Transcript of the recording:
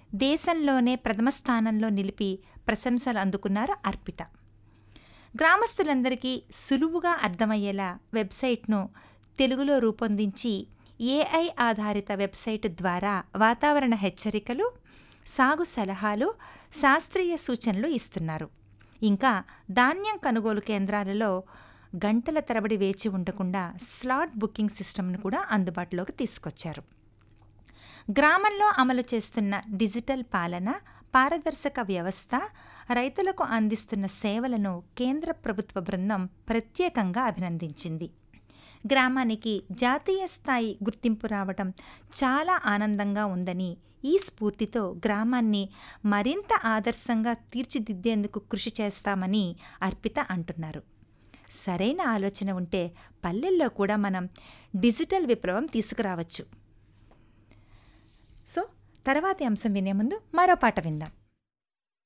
దేశంలోనే ప్రథమ స్థానంలో నిలిపి ప్రశంసలు అందుకున్నారు అర్పిత గ్రామస్తులందరికీ సులువుగా అర్థమయ్యేలా వెబ్సైట్ను తెలుగులో రూపొందించి ఏఐ ఆధారిత వెబ్సైట్ ద్వారా వాతావరణ హెచ్చరికలు సాగు సలహాలు శాస్త్రీయ సూచనలు ఇస్తున్నారు ఇంకా ధాన్యం కొనుగోలు కేంద్రాలలో గంటల తరబడి వేచి ఉండకుండా స్లాట్ బుకింగ్ సిస్టమ్ను కూడా అందుబాటులోకి తీసుకొచ్చారు గ్రామంలో అమలు చేస్తున్న డిజిటల్ పాలన పారదర్శక వ్యవస్థ రైతులకు అందిస్తున్న సేవలను కేంద్ర ప్రభుత్వ బృందం ప్రత్యేకంగా అభినందించింది గ్రామానికి జాతీయ స్థాయి గుర్తింపు రావడం చాలా ఆనందంగా ఉందని ఈ స్ఫూర్తితో గ్రామాన్ని మరింత ఆదర్శంగా తీర్చిదిద్దేందుకు కృషి చేస్తామని అర్పిత అంటున్నారు సరైన ఆలోచన ఉంటే పల్లెల్లో కూడా మనం డిజిటల్ విప్లవం తీసుకురావచ్చు సో తర్వాతి అంశం వినే ముందు మరో పాట విందాం